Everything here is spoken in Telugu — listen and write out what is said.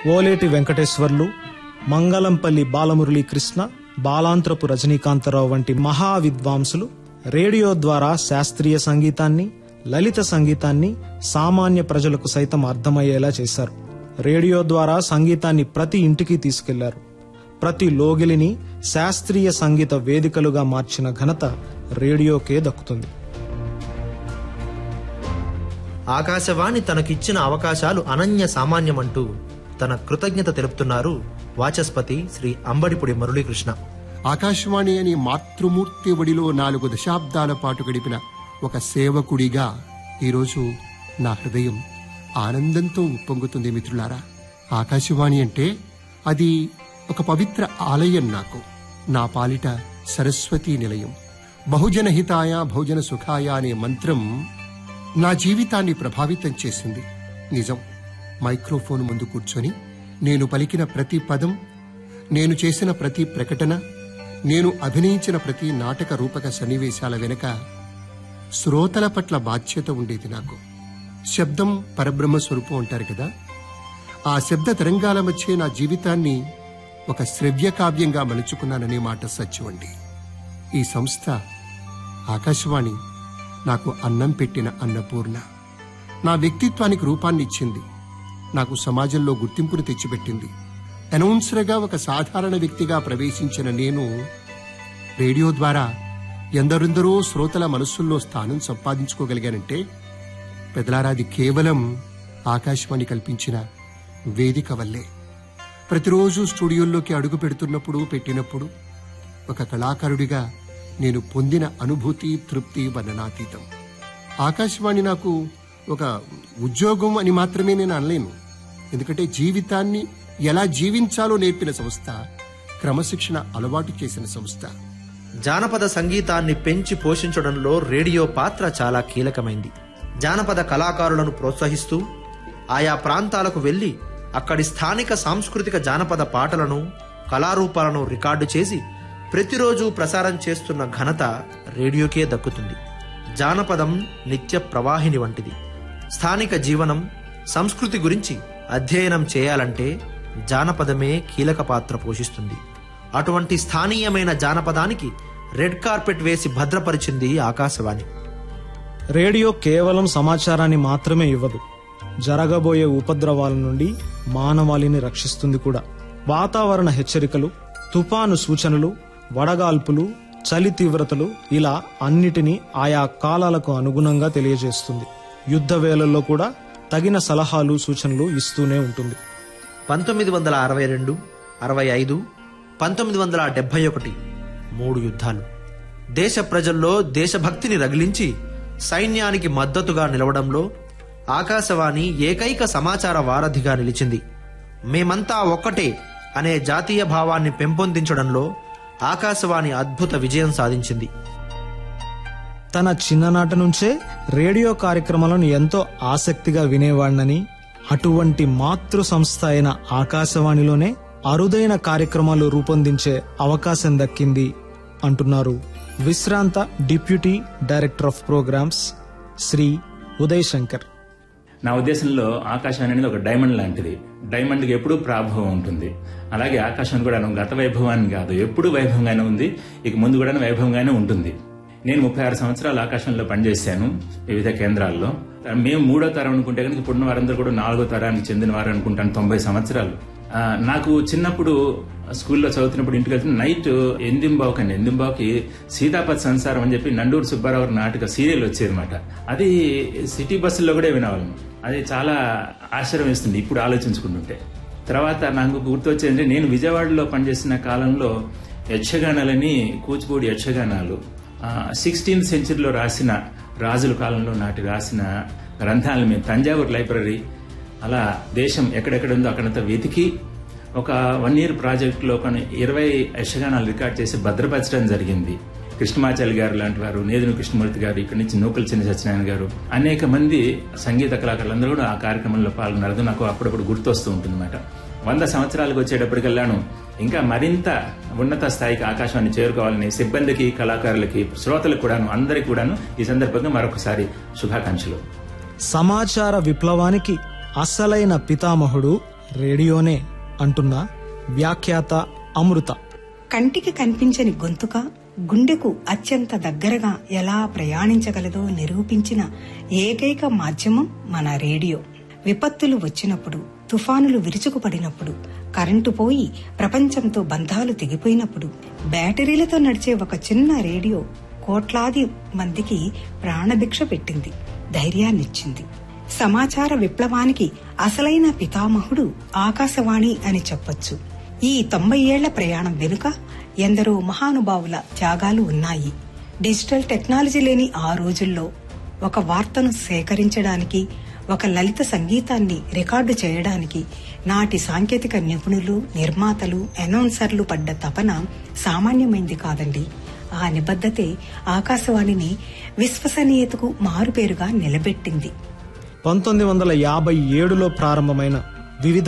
ఓలేటి వెంకటేశ్వర్లు మంగళంపల్లి బాలమురళీ కృష్ణ బాలాంత్రపు రజనీకాంతరావు వంటి మహా విద్వాంసులు రేడియో ద్వారా శాస్త్రీయ సంగీతాన్ని లలిత సంగీతాన్ని సామాన్య ప్రజలకు సైతం అర్థమయ్యేలా చేశారు రేడియో ద్వారా సంగీతాన్ని ప్రతి ఇంటికి తీసుకెళ్లారు ప్రతి లోగిలిని శాస్త్రీయ సంగీత వేదికలుగా మార్చిన ఘనత రేడియోకే దక్కుతుంది ఆకాశవాణి తనకిచ్చిన అవకాశాలు అనన్య సామాన్యమంటూ తన కృతజ్ఞత తెలుపుతున్నారు వాచస్పతి శ్రీ అంబడిపుడి మురళీకృష్ణ ఆకాశవాణి అని మాతృమూర్తి ఒడిలో నాలుగు దశాబ్దాల పాటు గడిపిన ఒక సేవకుడిగా ఈరోజు నా హృదయం ఆనందంతో ఉప్పొంగుతుంది మిత్రులారా ఆకాశవాణి అంటే అది ఒక పవిత్ర ఆలయం నాకు నా పాలిట సరస్వతీ నిలయం బహుజన హితాయ బహుజన సుఖాయ అనే మంత్రం నా జీవితాన్ని ప్రభావితం చేసింది నిజం మైక్రోఫోన్ ముందు కూర్చొని నేను పలికిన ప్రతి పదం నేను చేసిన ప్రతి ప్రకటన నేను అభినయించిన ప్రతి నాటక రూపక సన్నివేశాల వెనుక శ్రోతల పట్ల బాధ్యత ఉండేది నాకు శబ్దం పరబ్రహ్మ స్వరూపం అంటారు కదా ఆ శబ్ద తరంగాల మధ్య నా జీవితాన్ని ఒక శ్రవ్య కావ్యంగా మలుచుకున్నాననే మాట సత్యం అండి ఈ సంస్థ ఆకాశవాణి నాకు అన్నం పెట్టిన అన్నపూర్ణ నా వ్యక్తిత్వానికి రూపాన్ని ఇచ్చింది నాకు సమాజంలో గుర్తింపును తెచ్చిపెట్టింది అనౌన్సర్గా ఒక సాధారణ వ్యక్తిగా ప్రవేశించిన నేను రేడియో ద్వారా ఎందరెందరో శ్రోతల మనస్సుల్లో స్థానం సంపాదించుకోగలిగానంటే పెదలారాది కేవలం ఆకాశవాణి కల్పించిన వేదిక వల్లే ప్రతిరోజు స్టూడియోల్లోకి అడుగు పెడుతున్నప్పుడు పెట్టినప్పుడు ఒక కళాకారుడిగా నేను పొందిన అనుభూతి తృప్తి వర్ణనాతీతం ఆకాశవాణి నాకు ఒక ఉద్యోగం అని మాత్రమే నేను అనలేను ఎందుకంటే జీవితాన్ని ఎలా జీవించాలో నేర్పిన సంస్థ క్రమశిక్షణ అలవాటు చేసిన సంస్థ జానపద సంగీతాన్ని పెంచి పోషించడంలో రేడియో పాత్ర చాలా కీలకమైంది జానపద కళాకారులను ప్రోత్సహిస్తూ ఆయా ప్రాంతాలకు వెళ్లి అక్కడి స్థానిక సాంస్కృతిక జానపద పాటలను కళారూపాలను రికార్డు చేసి ప్రతిరోజు ప్రసారం చేస్తున్న ఘనత రేడియోకే దక్కుతుంది జానపదం నిత్య ప్రవాహిని వంటిది స్థానిక జీవనం సంస్కృతి గురించి అధ్యయనం చేయాలంటే జానపదమే కీలక పాత్ర పోషిస్తుంది అటువంటి స్థానీయమైన జానపదానికి రెడ్ కార్పెట్ వేసి భద్రపరిచింది ఆకాశవాణి రేడియో కేవలం సమాచారాన్ని మాత్రమే ఇవ్వదు జరగబోయే ఉపద్రవాల నుండి మానవాళిని రక్షిస్తుంది కూడా వాతావరణ హెచ్చరికలు తుపాను సూచనలు వడగాల్పులు చలి తీవ్రతలు ఇలా అన్నిటినీ ఆయా కాలాలకు అనుగుణంగా తెలియజేస్తుంది యుద్ధ వేళల్లో కూడా తగిన సలహాలు సూచనలు ఇస్తూనే ఉంటుంది పంతొమ్మిది వందల అరవై రెండు అరవై ఐదు పంతొమ్మిది వందల డెబ్బై ఒకటి మూడు యుద్ధాలు దేశ ప్రజల్లో దేశభక్తిని రగిలించి సైన్యానికి మద్దతుగా నిలవడంలో ఆకాశవాణి ఏకైక సమాచార వారధిగా నిలిచింది మేమంతా ఒక్కటే అనే జాతీయ భావాన్ని పెంపొందించడంలో ఆకాశవాణి అద్భుత విజయం సాధించింది తన చిన్ననాటి నుంచే రేడియో కార్యక్రమాలను ఎంతో ఆసక్తిగా వినేవాడినని అటువంటి మాతృ సంస్థ అయిన ఆకాశవాణిలోనే అరుదైన కార్యక్రమాలు రూపొందించే అవకాశం దక్కింది అంటున్నారు విశ్రాంత deputy director of programmes Shri Uday Shankar నా ఉద్దేశంలో ఆకాశవాణి అనేది ఒక డైమండ్ లాంటిది డైమండ్కి ఎప్పుడూ ప్రాభవం ఉంటుంది అలాగే ఆకాశం కూడా గత వైభవాన్ని కాదు ఎప్పుడు వైభవంగానే ఉంది ఇక ముందు కూడా వైభవంగానే ఉంటుంది నేను ముప్పై ఆరు సంవత్సరాలు ఆకాశంలో పనిచేశాను వివిధ కేంద్రాల్లో మేము మూడో తరం అనుకుంటే కనుక ఇప్పుడున్న వారందరూ కూడా నాలుగో తరానికి చెందిన వారు అనుకుంటాను తొంభై సంవత్సరాలు ఆ, నాకు చిన్నప్పుడు స్కూల్లో చదువుతున్నప్పుడు ఇంటికి వెళ్తే నైట్ ఎందింబావుకి అండి ఎందింబావుకి సీతాపతి సంసారం అని చెప్పి నండూరు సుబ్బారావు గారి నాటక సీరియల్ వచ్చేదన్నమాట అది సిటీ బస్సుల్లో కూడా వినేవాళ్ళం అది చాలా ఆశ్చర్యం వేస్తుంది ఇప్పుడు ఆలోచించుకుంటుంటే తర్వాత నాకు గుర్తొచ్చేది నేను విజయవాడలో పనిచేసిన కాలంలో యక్షగానాలని కూచిపూడి యక్షగానాలు సిక్స్టీన్త్ సెంచరీలో రాసిన రాజుల కాలంలో నాటి రాసిన గ్రంథాలను మేము తంజావూరు లైబ్రరీ అలా దేశం ఎక్కడెక్కడ ఉందో అక్కడంతా వెతికి ఒక వన్ ఇయర్ ప్రాజెక్టులో కొన్ని ఇరవై యక్షగానాలు రికార్డ్ చేసి భద్రపరచడం జరిగింది కృష్ణమాచారి గారు లాంటి వారు నేదును కృష్ణమూర్తి గారు ఇక్కడి నుంచి నూకల చిన్న సత్యనారాయణ గారు అనేక మంది సంగీత కళాకారులందరూ కూడా ఆ కార్యక్రమంలో పాల్గొన్నారు నాకు అప్పుడప్పుడు గుర్తొస్తూ ఉంటుందన్నమాట వంద సంవత్సరాలకు వచ్చేటప్పటికెళ్ళాను ఇంకా మరింత ఉన్నత స్థాయికి ఆకాశాన్ని చేరుకోవాలని సిబ్బందికి కళాకారులకి శ్రోతలకు కూడాను అందరికి కూడాను ఈ సందర్భంగా మరొకసారి శుభాకాంక్షలు సమాచార విప్లవానికి అసలైన పితామహుడు రేడియోనే అంటున్న వ్యాఖ్యాత అమృత కంటికి కనిపించని గొంతుక గుండెకు అత్యంత దగ్గరగా ఎలా ప్రయాణించగలదో నిరూపించిన ఏకైక మాధ్యమం మన రేడియో విపత్తులు వచ్చినప్పుడు తుఫానులు విరుచుకుపడినప్పుడు కరెంటు పోయి ప్రపంచంతో బంధాలు తెగిపోయినప్పుడు బ్యాటరీలతో నడిచే ఒక చిన్న రేడియో కోట్లాది మందికి ప్రాణభిక్ష పెట్టింది ధైర్యాన్నిచ్చింది సమాచార విప్లవానికి అసలైన పితామహుడు ఆకాశవాణి అని చెప్పొచ్చు ఈ తొంభై ఏళ్ల ప్రయాణం వెనుక ఎందరో మహానుభావుల త్యాగాలు ఉన్నాయి డిజిటల్ టెక్నాలజీ లేని ఆ రోజుల్లో ఒక వార్తను సేకరించడానికి ఒక లలిత సంగీతాన్ని రికార్డు చేయడానికి నాటి సాంకేతిక నిపుణులు నిర్మాతలు అనౌన్సర్లు పడ్డ తపన సామాన్యమైంది కాదండి ఆ నిబద్ధతే ఆకాశవాణిని విశ్వసనీయతకు మారుపేరుగా నిలబెట్టింది పంతొమ్మిది వందల యాభై ఏడులో ప్రారంభమైన వివిధ